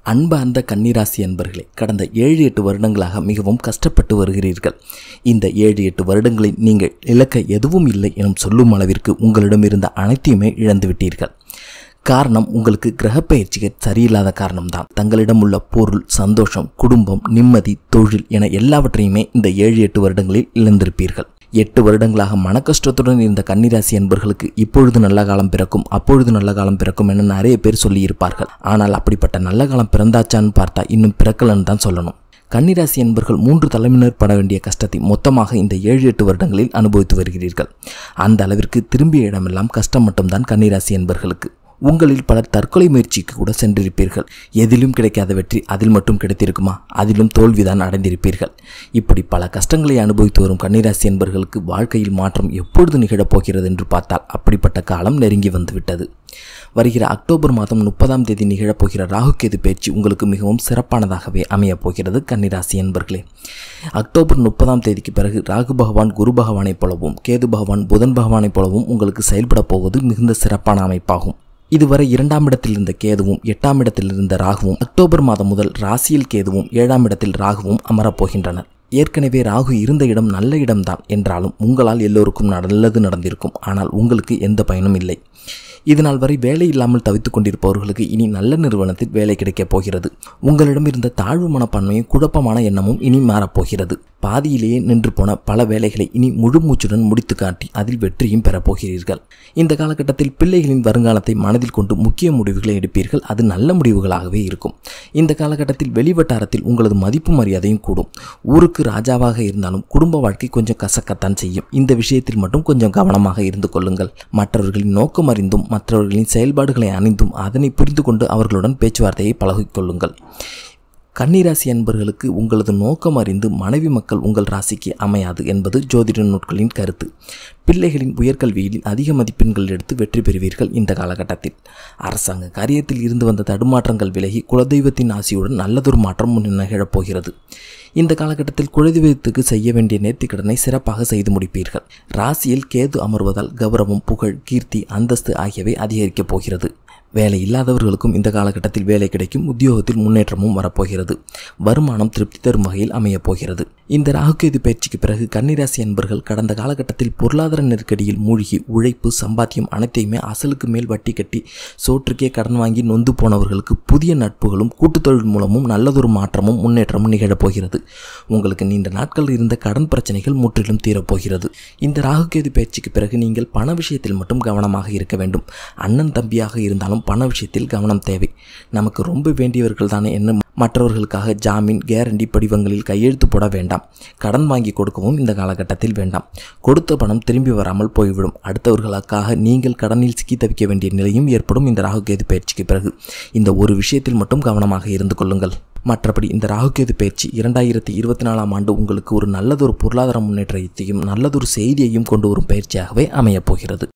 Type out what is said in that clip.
அன்பு அந்த கன்னிராசி அன்பர்களே கடந்த ஏழு எட்டு வருடங்களாக மிகவும் கஷ்டப்பட்டு வருகிறீர்கள் இந்த ஏழு எட்டு வருடங்களில் நீங்கள் இலக்க எதுவும் இல்லை எனும் சொல்லும் அளவிற்கு உங்களிடம் இருந்த அனைத்தையுமே இழந்து விட்டீர்கள் காரணம் உங்களுக்கு கிரகப்பெயர்ச்சிகள் சரியில்லாத காரணம்தான் தங்களிடம் உள்ள பொருள் சந்தோஷம் குடும்பம் நிம்மதி தொழில் என எல்லாவற்றையுமே இந்த ஏழு எட்டு வருடங்களில் இழந்திருப்பீர்கள் எட்டு வருடங்களாக மனக்கஷ்டத்துடன் இருந்த கன்னிராசி என்பர்களுக்கு இப்பொழுது நல்ல காலம் பிறக்கும் அப்பொழுது நல்ல காலம் பிறக்கும் என நிறைய பேர் சொல்லியிருப்பார்கள் ஆனால் அப்படிப்பட்ட நல்ல காலம் பிறந்தாச்சான்னு பார்த்தா இன்னும் பிறக்கலன்னு தான் சொல்லணும் கன்னிராசி என்பர்கள் மூன்று தலைமுறையினர் பட வேண்டிய கஷ்டத்தை மொத்தமாக இந்த ஏழு எட்டு வருடங்களில் அனுபவித்து வருகிறீர்கள் அந்த அளவிற்கு திரும்பிய இடமெல்லாம் கஷ்டம் மட்டும்தான் கன்னிராசி என்பர்களுக்கு உங்களில் பலர் தற்கொலை முயற்சிக்கு கூட சென்றிருப்பீர்கள் எதிலும் கிடைக்காத வெற்றி அதில் மட்டும் கிடைத்திருக்குமா அதிலும் தோல்விதான் அடைந்திருப்பீர்கள் இப்படி பல கஷ்டங்களை அனுபவித்து வரும் கன்னிராசி என்பர்களுக்கு வாழ்க்கையில் மாற்றம் எப்பொழுது நிகழப் போகிறது என்று பார்த்தால் அப்படிப்பட்ட காலம் நெருங்கி வந்துவிட்டது வருகிற அக்டோபர் மாதம் முப்பதாம் தேதி நிகழப்போகிற ராகுகேது பயிற்சி உங்களுக்கு மிகவும் சிறப்பானதாகவே அமையப் போகிறது கன்னிராசி என்பர்களே அக்டோபர் முப்பதாம் தேதிக்கு பிறகு ராகு பகவான் குரு பகவானைப் போலவும் கேது பகவான் புதன் பகவானைப் போலவும் உங்களுக்கு செயல்பட போவது மிகுந்த சிறப்பான அமைப்பாகும் இதுவரை இரண்டாம் இடத்தில் இருந்த கேதுவும் எட்டாம் இடத்தில் இருந்த ராகுவும் அக்டோபர் மாதம் முதல் ராசியில் கேதுவும் ஏழாம் இடத்தில் ராகுவும் அமரப்போகின்றனர் ஏற்கனவே ராகு இருந்த இடம் நல்ல இடம்தான் என்றாலும் உங்களால் எல்லோருக்கும் நல்லது நடந்திருக்கும் ஆனால் உங்களுக்கு எந்த பயனும் இல்லை இதனால் வரை வேலை இல்லாமல் தவித்துக் கொண்டிருப்பவர்களுக்கு இனி நல்ல நிறுவனத்தில் வேலை கிடைக்கப் போகிறது உங்களிடம் இருந்த தாழ்வு மனப்பான்மையும் குழப்பமான எண்ணமும் இனி மாறப்போகிறது பாதியிலேயே நின்று போன பல வேலைகளை இனி முழு மூச்சுடன் முடித்து காட்டி அதில் வெற்றியும் பெறப்போகிறீர்கள் இந்த காலகட்டத்தில் பிள்ளைகளின் வருங்காலத்தை மனதில் கொண்டு முக்கிய முடிவுகளை எடுப்பீர்கள் அது நல்ல முடிவுகளாகவே இருக்கும் இந்த காலகட்டத்தில் வெளிவட்டாரத்தில் உங்களது மதிப்பு மரியாதையும் கூடும் ஊருக்கு ராஜாவாக இருந்தாலும் குடும்ப வாழ்க்கை கொஞ்சம் கசக்கத்தான் செய்யும் இந்த விஷயத்தில் மட்டும் கொஞ்சம் கவனமாக இருந்து கொள்ளுங்கள் மற்றவர்களின் நோக்கம் அறிந்தும் மற்றவர்களின் செயல்பாடுகளை அணிந்தும் அதனை புரிந்து கொண்டு அவர்களுடன் பேச்சுவார்த்தையை பழகிக் கொள்ளுங்கள் கன்னிராசி அன்பர்களுக்கு உங்களது நோக்கம் அறிந்து மனைவி மக்கள் உங்கள் ராசிக்கு அமையாது என்பது ஜோதிட நூட்களின் கருத்து பிள்ளைகளின் உயர்கல்வியில் அதிக மதிப்பெண்கள் எடுத்து வெற்றி பெறுவீர்கள் இந்த காலகட்டத்தில் அரசாங்க காரியத்தில் இருந்து வந்த தடுமாற்றங்கள் விலகி குலதெய்வத்தின் ஆசியுடன் நல்லதொரு மாற்றம் நிகழப் போகிறது இந்த காலகட்டத்தில் குலதெய்வத்துக்கு செய்ய வேண்டிய நேர்த்திக்கடனை சிறப்பாக செய்து முடிப்பீர்கள் ராசியில் கேது அமர்வதால் கௌரவம் புகழ் கீர்த்தி அந்தஸ்து ஆகியவை அதிகரிக்கப் போகிறது வேலை இல்லாதவர்களுக்கும் இந்த காலகட்டத்தில் வேலை கிடைக்கும் உத்தியோகத்தில் முன்னேற்றமும் வரப்போகிறது வருமானம் திருப்தி தரும் வகையில் அமையப் போகிறது இந்த ராகுகேது பயிற்சிக்கு பிறகு கன்னிராசி என்பர்கள் கடந்த காலகட்டத்தில் பொருளாதார நெருக்கடியில் மூழ்கி உழைப்பு சம்பாத்தியம் அனைத்தையுமே அசலுக்கு மேல் வட்டி கட்டி சோற்றுக்கே கடன் வாங்கி நொந்து போனவர்களுக்கு புதிய நட்புகளும் கூட்டுத் தொழில் மூலமும் நல்லதொரு மாற்றமும் முன்னேற்றமும் நிகழப் போகிறது உங்களுக்கு நீண்ட நாட்கள் இருந்த கடன் பிரச்சனைகள் முற்றிலும் தீரப்போகிறது இந்த ராகுகேது பயிற்சிக்கு பிறகு நீங்கள் பண விஷயத்தில் மட்டும் கவனமாக இருக்க வேண்டும் அண்ணன் தம்பியாக இருந்தாலும் பண விஷயத்தில் கவனம் தேவை நமக்கு ரொம்ப வேண்டியவர்கள் தானே என்ன மற்றவர்களுக்காக ஜாமீன் கேரண்டி படிவங்களில் கையெழுத்து போட வேண்டாம் கடன் வாங்கி கொடுக்கவும் இந்த காலகட்டத்தில் வேண்டாம் கொடுத்த பணம் திரும்பி வராமல் போய்விடும் அடுத்தவர்களுக்காக நீங்கள் கடனில் சிக்கி தவிக்க வேண்டிய நிலையும் ஏற்படும் இந்த ராகுகேது பயிற்சிக்கு பிறகு இந்த ஒரு விஷயத்தில் மட்டும் கவனமாக இருந்து கொள்ளுங்கள் மற்றபடி இந்த ராகுகேது பயிற்சி இரண்டாயிரத்தி இருபத்தி நாலாம் ஆண்டு உங்களுக்கு ஒரு நல்லதொரு பொருளாதார முன்னேற்றத்தையும் நல்லதொரு செய்தியையும் கொண்டு வரும் பயிற்சியாகவே அமையப் போகிறது